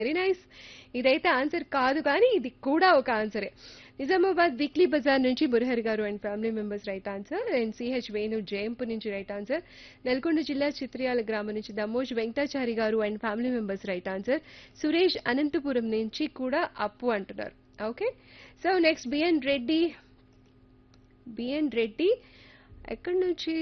very nice ఇదైతే answer కాదు కానీ ఇది కూడా ఒక ఆన్సరే నిజామాబాద్ వీక్లీ బజార్ నుంచి మురహరి గారు and family members right answer and CH Venu Jayampu నుంచి రైట్ ఆన్సర్ నల్గొండ జిల్లా చిత్రియాల గ్రామం నుంచి దమ్మోజ్ వెంకటాచారి గారు and family members right answer Suresh Anantapur నుంచి కూడా అప్పు అంటున్నారు okay so next BN Reddy BN Reddy ఎక్కడి నుంచి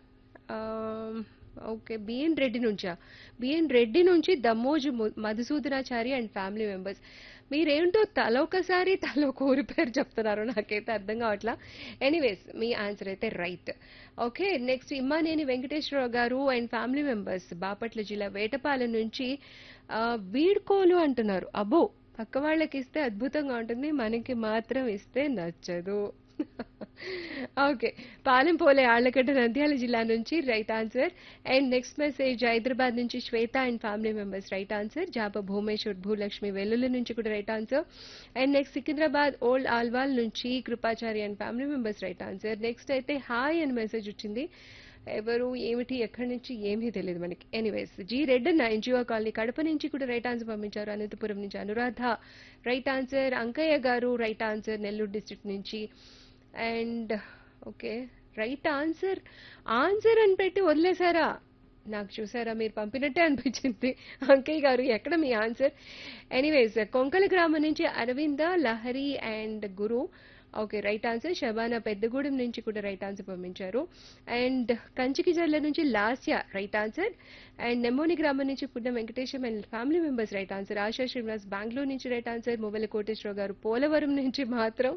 ఓకే బిఎన్ రెడ్డి నుంచా బిఎన్ రెడ్డి నుంచి దమ్మోజు ము- మధుసూదనాచారి అండ్ ఫ్యామిలీ మెంబర్స్ మీరేంటో తల ఒకసారి తల ఒక ఊరి పేరు చెప్తున్నారు నాకైతే అర్థం కావట్లా ఎనీవేస్ మీ ఆన్సర్ అయితే right okay next Immaneni Venkateswararao గారు అండ్ ఫ్యామిలీ మెంబర్స్ బాపట్ల జిల్లా వేటపాలెం నుంచి ఆ, వీడ్కోలు అంటున్నారు అబ్బో పక్క వాళ్ళకి ఇస్తే అద్భుతంగా ఉంటుంది మనకి మాత్రం ఇస్తే నచ్చదు ఓకే పాలెంపోలే ఆళ్లగడ్డ నంద్యాల జిల్లా నుంచి right answer and next message Hyderabad నుంచి Swetha and family members right answer జాప భూమేశ్వర్ భూలక్ష్మి వెల్లుల్లి నుంచి కూడా right answer and next Secunderabad old Alwal నుంచి Krupachari and family members right answer next అయితే హాయ్ అని మెసేజ్ వచ్చింది ఎవరు ఏమిటి ఎక్కడి నుంచి ఏమీ తెలియదు మనకి ఎనీవేస్ జీ రెడ్ అన్న ఎన్జిఓ కాలనీ కడప నుంచి కూడా రైట్ ఆన్సర్ పంపించారు అనంతపురం నుంచి అనురాధ రైట్ ఆన్సర్ అంకయ్య గారు రైట్ ఆన్సర్ నెల్లూరు డిస్ట్రిక్ట్ నుంచి and okay right answer answer అని పెట్టి వదిలేశారా నాకు చూసారా మీరు పంపినట్టే అనిపించింది అంకయ్య గారు ఎక్కడ మీ ఆన్సర్ ఎనీవేస్ కొంకల గ్రామం నుంచి Aravinda Lahari and Guru okay right answer Shabana Peddagudem నుంచి కూడా రైట్ ఆన్సర్ పంపించారు అండ్ కంచికి జల్ల నుంచి Lasya right answer and Nemmoni గ్రామం నుంచి పుట్టిన Venkatesham and family members right answer Asha Srinivas Bengaluru నుంచి రైట్ ఆన్సర్ మువ్వల కోటేశ్వరరావు గారు పోలవరం నుంచి మాత్రం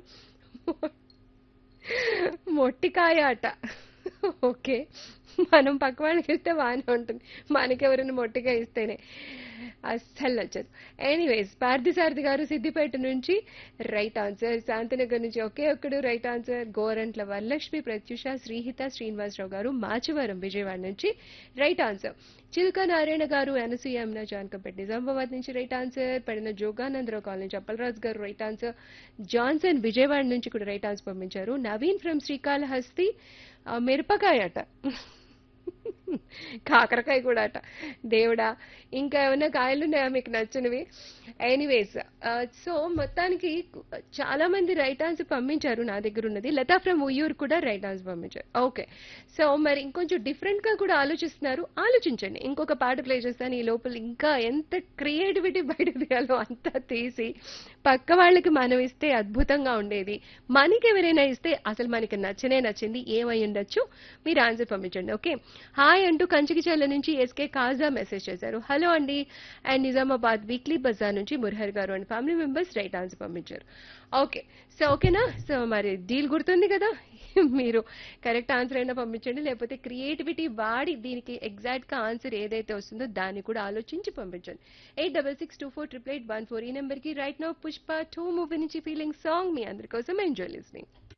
మొట్టికాయ అట ఓకే మనం పక్క వాళ్ళకి ఇస్తే బాగానే ఉంటుంది మనకెవరైనా మొట్టికాయ ఇస్తేనే అస్సలు నచ్చదు ఎనీవేస్ పార్థసారథి గారు సిద్దిపేట నుంచి రైట్ ఆన్సర్ శాంతినగర్ నుంచి ఒకే ఒక్కడు రైట్ ఆన్సర్ గోరంట్ల వరలక్ష్మి ప్రత్యుష శ్రీహిత శ్రీనివాసరావు గారు మాచవరం విజయవాడ నుంచి రైట్ ఆన్సర్ చిలుక నారాయణ గారు అనసూయ అమ్న జానకంపేట నిజామాబాద్ నుంచి రైట్ ఆన్సర్ పడిన జోగానందరావు కాలనీ చప్పలరాజు గారు రైట్ ఆన్సర్ జాన్సన్ విజయవాడ నుంచి కూడా రైట్ ఆన్సర్ పంపించారు నవీన్ ఫ్రమ్ శ్రీకాళహస్తి ఆ, మిరపకాయ అట కాకరకాయ కూడా అట దేవుడా ఇంకా ఏమైనా కాయలు ఉన్నాయా మీకు నచ్చినవి ఎనీవేస్ సో మొత్తానికి చాలా మంది రైట్ ఆన్సర్ పంపించారు నా దగ్గర ఉన్నది లతా ఫ్రమ్ ఉయ్యూరు కూడా రైట్ ఆన్సర్ పంపించారు ఓకే సో మరి ఇంకొంచెం డిఫరెంట్ గా కూడా ఆలోచిస్తున్నారు ఆలోచించండి ఇంకొక పాట ప్లే చేస్తాను ఈ లోపల ఇంకా ఎంత క్రియేటివిటీ బయట తీయాలో అంతా తీసి పక్క వాళ్ళకి మనం ఇస్తే అద్భుతంగా ఉండేది మనకి ఎవరైనా ఇస్తే అసలు మనకి నచ్చనే నచ్చింది ఏమై ఉండొచ్చు మీరు ఆన్సర్ పంపించండి ఓకే హాయ్ అంటూ కంచికిచర్ల నుంచి ఎస్కే కాజా మెసేజ్ చేశారు హలో అండి అండ్ నిజామాబాద్ వీక్లీ బజార్ నుంచి మురహర్ గారు and family members right answer పంపించారు ఓకే సో ఓకేనా సో మరి డీల్ గుర్తుంది కదా మీరు కరెక్ట్ ఆన్సర్ అయినా పంపించండి లేకపోతే క్రియేటివిటీ వాడి దీనికి ఎగ్జాక్ట్ గా ఆన్సర్ ఏదైతే వస్తుందో దాన్ని కూడా ఆలోచించి పంపించండి eight double six two four triple eight one four ఈ నెంబర్ కి right now Pushpa two movie నుంచి ఫీలింగ్ సాంగ్ మీ అందరి కోసం ఎంజాయ్ లిస్నింగ్